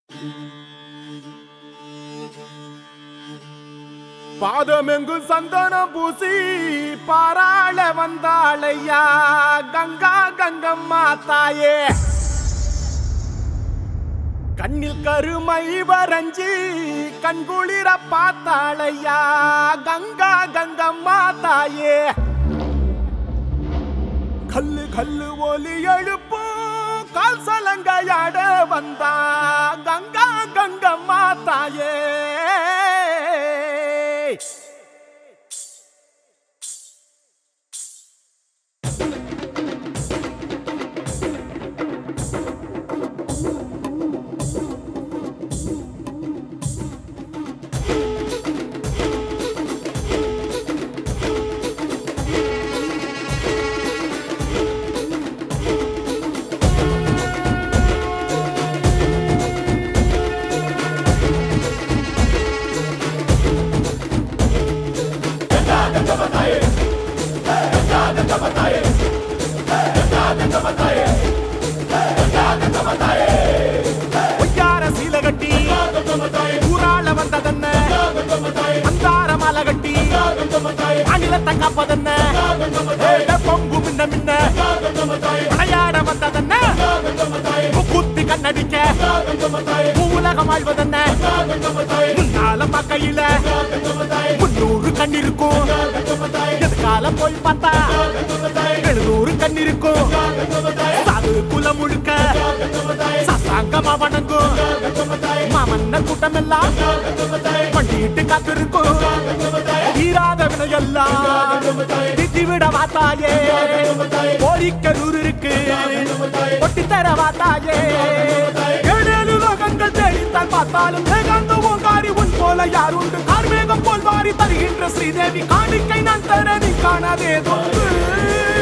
பாதமெங்கும் சந்தனம் பூசி பாராள வந்தாளையா கங்கா கங்கம்மா தாயே கண்ணில் கருமை வரைஞ்சி கண்குளிர பார்த்தாளையா கங்கா கங்கம்மா தாயே கல்லு கல்லு ஒலி எழுப்பு கால் சலங்கையாட வந்தா கங்கா கங்கம்மா தாயே ஒய்யார சீல கட்டி ஊராள வந்ததென்ன அந்தார மலை கட்டி அணிலத்தை காப்பதென்ன ஏட பொங்கு மின்ன மின்ன விளையாட வந்ததென்ன முக்குத்தி கண்ணடிக்க உலகம் ஆழ்வதென்ன முன்னால பக்கையில முன்னூறு கண் இருக்கும் எதுக்கால போய் பார்த்தா எழுநூறு கண் இருக்கும் சாது குலம் முழுக்க சசாங்கமா வணங்கும் மாமன்ன கூட்டம் எல்லாம் பண்டிட்டு காத்திருக்கும் தீராத வினையெல்லாம் திட்டி விட வாத்தாயே கோரிக்கரூர் இருக்கு ஒட்டி தர வாத்தாயே ஏழேழு லோகங்கள் தேடித்தான் பார்த்தாலும் வேகாந்த ஓங்காரி உன் போல யாருண்டு கார்மேகம் போல் வாரி தருகின்ற ஸ்ரீதேவி காணிக்கை நான் தர நீ காணாதே தொன்று